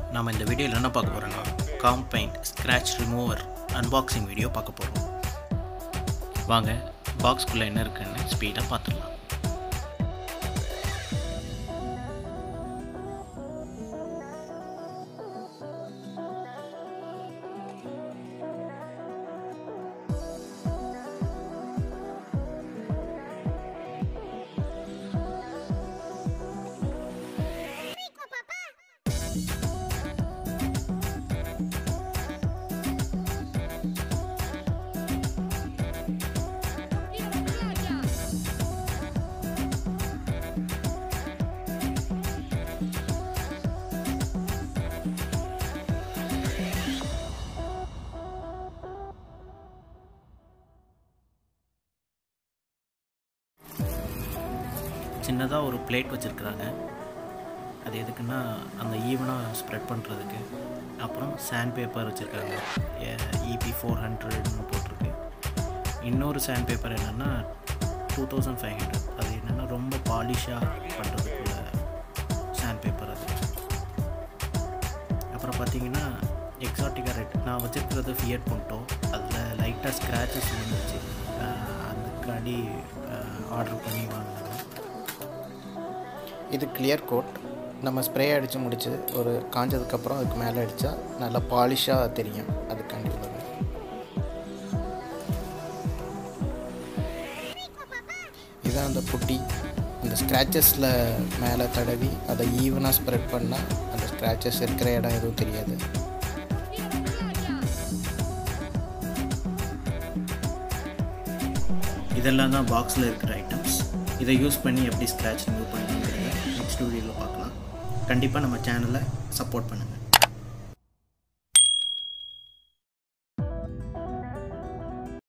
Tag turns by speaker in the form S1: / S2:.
S1: நம்ம இந்த வீடியோவில் என்ன பார்க்க போகிறோன்னா combined scratch remover unboxing video பார்க்க போகிறோம் வாங்க பாக்ஸ்குள்ளே என்ன இருக்குன்னு ஸ்பீடாக பார்த்துடலாம் சின்னதாக ஒரு பிளேட் வச்சுருக்குறாங்க அது எதுக்குன்னா அந்த ஈவனாக ஸ்ப்ரெட் பண்ணுறதுக்கு அப்புறம் சாண்ட் பேப்பர் வச்சுருக்காங்க இபி ஃபோர் ஹண்ட்ரட்னு போட்டிருக்கு இன்னொரு சாண்ட் பேப்பர் என்னென்னா டூ தௌசண்ட் ஃபைவ் ஹண்ட்ரட் அது என்னென்னா ரொம்ப பாலிஷாக பண்ணுறதுக்குள்ள சாண்ட் பேப்பர் அது அப்புறம் பார்த்தீங்கன்னா எக்ஸாட்டிக்கா ரெட் நான் வச்சுருக்கிறது ஃபியட் புண்டோ அதில் லைட்டாக ஸ்க்ராச்சஸ் வந்துச்சு அதுக்காண்டி ஆர்டர் பண்ணி வாங்கினேன்
S2: இது கிளியர் கோட் நம்ம ஸ்ப்ரே அடித்து முடிச்சு ஒரு காஞ்சதுக்கப்புறம் அதுக்கு மேலே அடித்தா நல்லா பாலிஷாக தெரியும் அதுக்காண்டி உள்ளது இதான் அந்த புட்டி அந்த ஸ்க்ராச்சஸில் மேலே தடவி அதை ஈவனாக ஸ்ப்ரெட் பண்ணால் அந்த ஸ்க்ராச்சஸ் இருக்கிற இடம் எதுவும் தெரியாது
S1: இதெல்லாம் தான் பாக்ஸில் இருக்கிற ஐட்டம்ஸ் இதை யூஸ் பண்ணி எப்படி ஸ்க்ராட்ச் ரிமூவ் பண்ணுங்கிறத நெக்ஸ்ட் வீடியோவில் பார்க்கலாம் கண்டிப்பாக நம்ம சேனலை சப்போர்ட் பண்ணுங்கள்